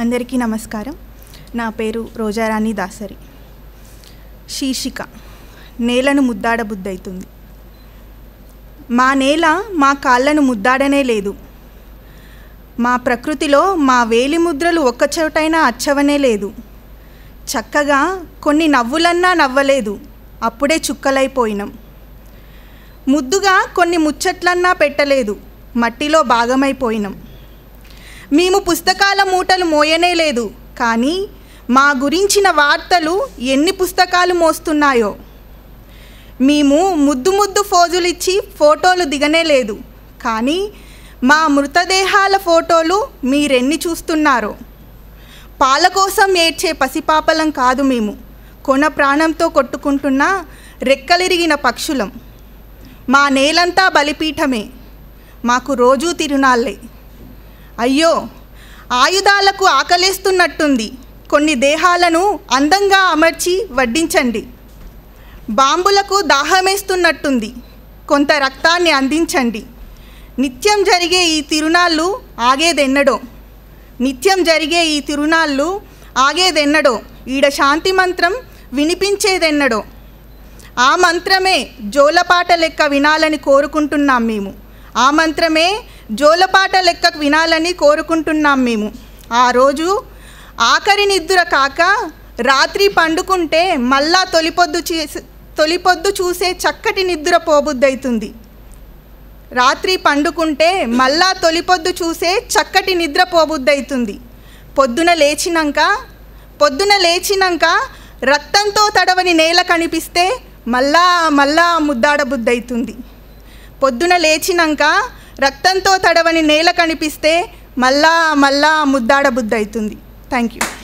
అందరికీ నమస్కారం నా పేరు రోజారాణి దాసరి శీర్షిక నేలను ముద్దాడబుద్దైతుంది మా నేల మా కాళ్ళను ముద్దాడనే లేదు మా ప్రకృతిలో మా వేలి ముద్రలు ఒక్క చోటైనా అచ్చవనే లేదు చక్కగా కొన్ని నవ్వులన్నా నవ్వలేదు అప్పుడే చుక్కలైపోయినాం ముద్దుగా కొన్ని ముచ్చట్లన్నా పెట్టలేదు మట్టిలో భాగమైపోయినాం మేము పుస్తకాల మూటలు మోయనే లేదు కానీ మా గురించిన వార్తలు ఎన్ని పుస్తకాలు మోస్తున్నాయో మేము ముద్దు ముద్దు ఫోజులిచ్చి ఫోటోలు దిగనే లేదు కానీ మా మృతదేహాల ఫోటోలు మీరెన్ని చూస్తున్నారో పాల కోసం ఏడ్చే పసిపాపలం కాదు మేము కొన ప్రాణంతో కొట్టుకుంటున్న రెక్కలిరిగిన పక్షులం మా నేలంతా బలిపీఠమే మాకు రోజూ తిరునాళ్ళే అయ్యో ఆయుధాలకు ఆకలేస్తున్నట్టుంది కొన్ని దేహాలను అందంగా అమర్చి వడ్డించండి బాంబులకు దాహమేస్తున్నట్టుంది కొంత రక్తాన్ని అందించండి నిత్యం జరిగే ఈ తిరునాళ్ళు ఆగేదెన్నడో నిత్యం జరిగే ఈ తిరునాళ్ళు ఆగేదెన్నడో ఈడ శాంతి మంత్రం వినిపించేదెన్నడో ఆ మంత్రమే జోలపాట లెక్క వినాలని కోరుకుంటున్నాం మేము ఆ మంత్రమే జోలపాట లెక్క వినాలని కోరుకుంటున్నాం మేము ఆ రోజు ఆఖరి నిద్ర కాక రాత్రి పండుకుంటే మళ్ళా తొలిపొద్దు చేసి తొలిపొద్దు చూసే చక్కటి నిద్ర పోబుద్దవుతుంది రాత్రి పండుకుంటే మళ్ళా తొలిపొద్దు చూసే చక్కటి నిద్ర పోబుద్దవుతుంది పొద్దున లేచినాక పొద్దున లేచినాక రక్తంతో తడవని నేల కనిపిస్తే మళ్ళా మళ్ళా ముద్దాడబుద్దవుతుంది పొద్దున లేచినాక రక్తంతో తడవని నేల కనిపిస్తే మళ్ళా మళ్ళా ముద్దాడబుద్దవుతుంది థ్యాంక్ యూ